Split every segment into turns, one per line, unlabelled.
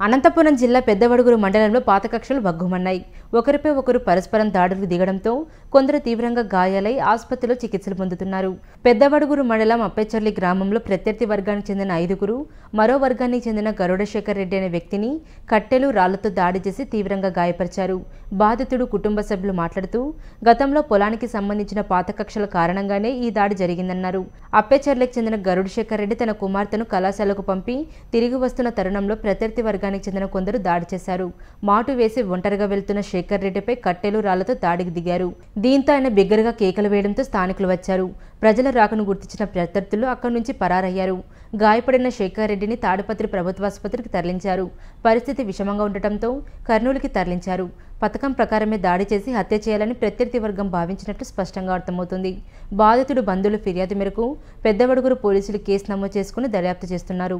అనంతపురం జిల్లా పెద్దవడుగురు మండలంలో పాత కక్షలు భగ్గుమన్నాయి ఒకరిపై ఒకరు పరస్పరం దాడులు దిగడంతో కొందరు తీవ్రంగా గాయాలై ఆసుపత్రిలో చికిత్సలు పొందుతున్నారు పెద్దవడుగురు మండలం అప్పెచర్లి గ్రామంలో ప్రత్యర్థి వర్గానికి చెందిన ఐదుగురు మరో వర్గానికి చెందిన గరుడశేఖర్ రెడ్డి అనే వ్యక్తిని కట్టెలు రాళ్లతో దాడి చేసి తీవ్రంగా గాయపరిచారు బాధితుడు కుటుంబ సభ్యులు మాట్లాడుతూ గతంలో పొలానికి సంబంధించిన పాత కక్షల కారణంగానే ఈ దాడి జరిగిందన్నారు అప్పెచర్లకు చెందిన గరుడశేఖర్ రెడ్డి తన కుమార్తెను కళాశాలకు పంపి తిరిగి వస్తున్న తరుణంలో ప్రత్యర్థి వర్గానికి చెందిన కొందరు దాడి చేశారు మాటు వేసి ఒంటరిగా వెళ్తున్న శేఖర్ రెడ్డిపై కట్టెలు రాళ్లతో దాడికి దిగారు దీంతో ఆయన బిగ్గరగా కేకలు వేయడంతో స్థానికులు వచ్చారు ప్రజల రాకను గుర్తించిన ప్రత్యర్థులు అక్కడి నుంచి పరారయ్యారు గాయపడిన శేఖర్ రెడ్డిని తాడిపత్రి ప్రభుత్వాసుపత్రికి తరలించారు పరిస్థితి విషమంగా ఉండటంతో కర్నూలుకి తరలించారు పథకం ప్రకారమే దాడి చేసి హత్య చేయాలని ప్రత్యర్థి వర్గం భావించినట్లు స్పష్టంగా అర్థమవుతుంది బాధితుడు బంధువుల ఫిర్యాదు మేరకు పెద్దవడుగురు పోలీసులు కేసు నమోదు చేసుకుని దర్యాప్తు చేస్తున్నారు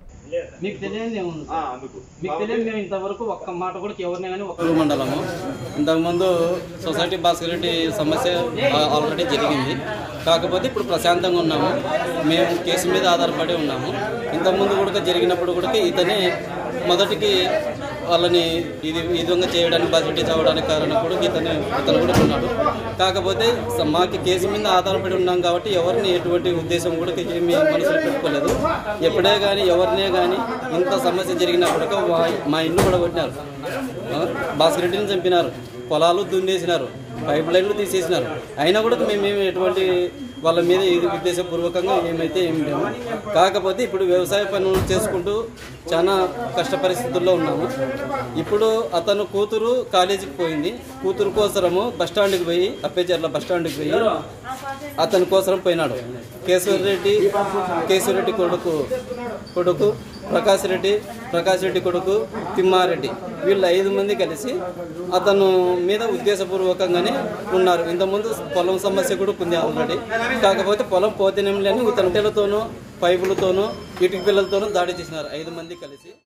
మీకు తెలియదు ఏముంది
ఆ,
సార్?
అందుకు
మీకు తెలియదు మేము ఇంతవరకు ఒక్క మాట కూడా ఎవరిని కానీ ఒక్క
కర్నూలు మండలము ఇంతకుముందు సొసైటీ భాస్కర్ రెడ్డి సమస్య ఆ- ఆల్రెడీ జరిగింది కాకపోతే ఇప్పుడు ప్రశాంతంగా ఉన్నాము మేము కేసు మీద ఆధారపడి ఉన్నాము ఇంతకుముందు కూడా జరిగినప్పుడు కూడా ఇతనే మొదటికి వాళ్ళని ఇది ఈ విధంగా చేయడానికి బడ్జెట్ చదవడానికి కారణం కూడా ఇతను ఇతను కూడా ఉన్నాడు కాకపోతే స- మాకు కేసు మీద ఆధారపడి ఉన్నాం కాబట్టి ఎవరిని ఎటువంటి ఉద్దేశం కూడా ఏమీ మనసులో పెట్టుకోలేదు ఎప్పుడే కానీ ఎవరినే కానీ ఇంత సమస్య జరిగినప్పుడు వా- మా ఇల్లు కూడా కొట్టినారు ఆ, భాస్కర్ రెడ్డిని చంపినారు పొలాలు దున్నేసినారు పైప్ లైన్లు తీసేసినారు అయినా కూడా మేము ఎటువంటి వాళ్ళ మీద ఇది ఉద్దేశపూర్వకంగా ఏమైతే ఏం లేవు కాకపోతే ఇప్పుడు వ్యవసాయ పనులు చేసుకుంటూ చాలా కష్ట పరిస్థితుల్లో ఉన్నాము ఇప్పుడు అతను కూతురు కాలేజీకి పోయింది కూతురు కోసరము బస్ స్టాండ్కి పోయి అప్పేచర్ల బస్ స్టాండ్కి పోయి అతని కోసరం పోయినాడు కేశవర్ రెడ్డి కేశవర్ రెడ్డి కొడుకు కొడుకు ప్రకాష్ రెడ్డి ప్రకాష్ రెడ్డి కొడుకు తిమ్మారెడ్డి వీళ్ళు ఐదు మంది కలిసి అతను మీద ఉద్దేశపూర్వకంగానే ఉన్నారు ఇంతకుముందు పొలం సమస్య కూడా ఉంది ఆల్రెడీ కాకపోతే పొలం పోతేనేం లేని ఇతను టెలతోనూ పైపులతోనూ ఇటుక పిల్లలతోనూ దాడి చేసినారు ఐదు మంది కలిసి